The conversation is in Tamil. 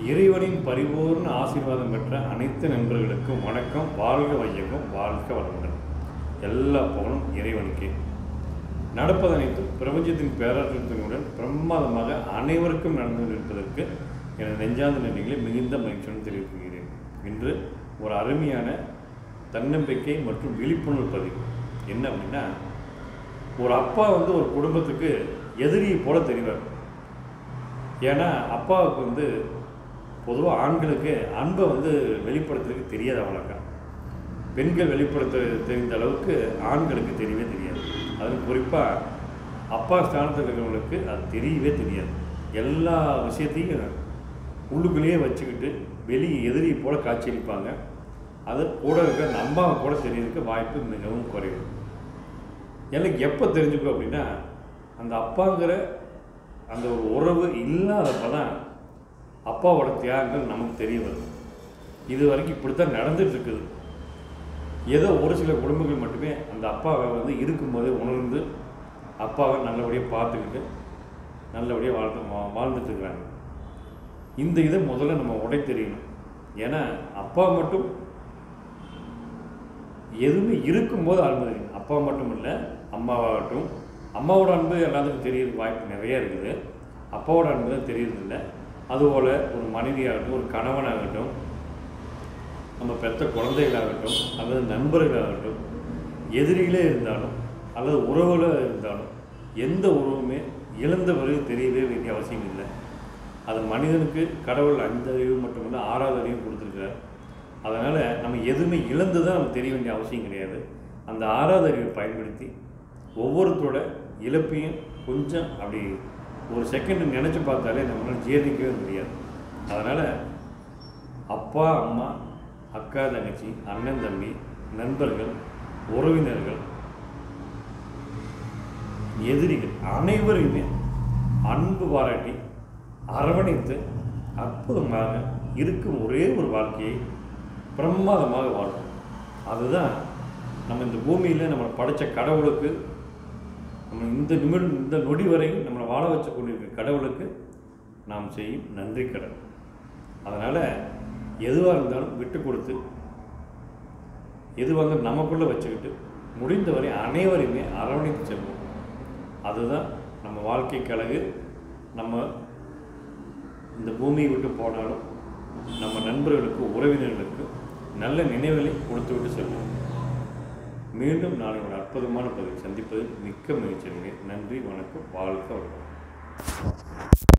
இறைவனின் பரிபூர்ண ஆசீர்வாதம் பெற்ற அனைத்து நண்பர்களுக்கும் வணக்கம் வாழ்க வையகம் வாழ்க வளமுடன் எல்லா புகழும் இறைவனுக்கே நடப்பது அனைத்தும் பிரபஞ்சத்தின் பேராற்றத்தினுடன் பிரமாதமாக அனைவருக்கும் நடந்து கொண்டிருப்பதற்கு எனது நெஞ்சார்ந்த நன்றிகளை மிகுந்த மகிழ்ச்சியுடன் தெரிவிக்கிறேன் இன்று ஒரு அருமையான தன்னம்பிக்கை மற்றும் விழிப்புணர்வு பதிவு என்ன அப்படின்னா ஒரு அப்பா வந்து ஒரு குடும்பத்துக்கு எதிரியை போல தெரிவார் ஏன்னா அப்பாவுக்கு வந்து பொதுவாக ஆண்களுக்கு அன்பை வந்து வெளிப்படுத்துறதுக்கு தெரியாது அவ்வளோக்கா பெண்கள் வெளிப்படுத்த தெரிந்த அளவுக்கு ஆண்களுக்கு தெரியவே தெரியாது அதுவும் குறிப்பாக அப்பா ஸ்தானத்தில் இருக்கிறவங்களுக்கு அது தெரியவே தெரியாது எல்லா விஷயத்தையும் உள்ளுக்குள்ளேயே வச்சுக்கிட்டு வெளியே எதிரி போல காட்சியளிப்பாங்க அது கூட இருக்கிற அந்த அம்மாவை கூட தெரியறதுக்கு வாய்ப்பு மிகவும் குறைவு எனக்கு எப்போ தெரிஞ்சுக்கும் அப்படின்னா அந்த அப்பாங்கிற அந்த ஒரு உறவு இல்லாதப்ப தான் அப்பாவோட தியாகங்கள் நமக்கு தெரிய வருது இது வரைக்கும் இப்படித்தான் நடந்துட்டு இருக்குது ஏதோ ஒரு சில குடும்பங்கள் மட்டுமே அந்த அப்பாவை வந்து இருக்கும்போதே உணர்ந்து அப்பாவை நல்லபடியாக பார்த்துக்கிட்டு நல்லபடியாக வாழ்ந்து வா- வாழ்ந்துட்டு இருக்கிறாங்க இந்த இதை முதல்ல நம்ம உடை தெரியணும் ஏன்னா அப்பா மட்டும் எதுவுமே இருக்கும்போது அன்பு தெரியும் அப்பா மட்டும் இல்லை அம்மாவாகட்டும் அம்மாவோட அன்பு எல்லாத்துக்கும் தெரியறதுக்கு வாய்ப்பு நிறைய இருக்குது அப்பாவோட அன்பு தான் தெரியறதில்ல அதுபோல் ஒரு மனைவியாகட்டும் ஒரு கணவனாகட்டும் நம்ம பெற்ற குழந்தைகளாகட்டும் அல்லது நண்பர்களாகட்டும் எதிரிகளே இருந்தாலும் அல்லது உறவுகளாக இருந்தாலும் எந்த உறவுமே இழந்த பிறகு தெரியவே வேண்டிய அவசியம் இல்லை அது மனிதனுக்கு கடவுள் ஐந்து அறிவு மட்டுமல்ல ஆறாவது அறிவு கொடுத்துருக்கார் அதனால் நம்ம எதுவுமே இழந்து தான் நம்ம தெரிய வேண்டிய அவசியம் கிடையாது அந்த ஆறாவது அறிவை பயன்படுத்தி ஒவ்வொருத்தரோட இழப்பையும் கொஞ்சம் அப்படி ஒரு செகண்ட் நினச்சி பார்த்தாலே நம்மளால் ஜீரணிக்கவே முடியாது அதனால் அப்பா அம்மா அக்கா தங்கச்சி அண்ணன் தம்பி நண்பர்கள் உறவினர்கள் எதிரிகள் அனைவரையுமே அன்பு பாராட்டி அரவணைத்து அற்புதமாக இருக்கும் ஒரே ஒரு வாழ்க்கையை பிரமாதமாக வாழ்வோம் அதுதான் நம்ம இந்த பூமியில் நம்மளை படைச்ச கடவுளுக்கு நம்ம இந்த நிமிடம் இந்த நொடி வரை நம்மளை வாழ வச்சு கொண்டிருக்கிற கடவுளுக்கு நாம் செய்யும் நன்றி கடன் அதனால் எதுவாக இருந்தாலும் விட்டு கொடுத்து எதுவாக இருந்தாலும் நமக்குள்ளே வச்சுக்கிட்டு முடிந்தவரை அனைவரையுமே அரவணைத்து செல்வோம் அதுதான் நம்ம வாழ்க்கைக்கு அழகு நம்ம இந்த பூமியை விட்டு போனாலும் நம்ம நண்பர்களுக்கு உறவினர்களுக்கு நல்ல நினைவுகளை கொடுத்து விட்டு செல்வோம் மீண்டும் நாளை ஒரு அற்புதமான பதிவு சந்திப்பதில் மிக்க மகிழ்ச்சி அடைகிறேன். நன்றி வணக்கம் வாழ்க வளமுடன்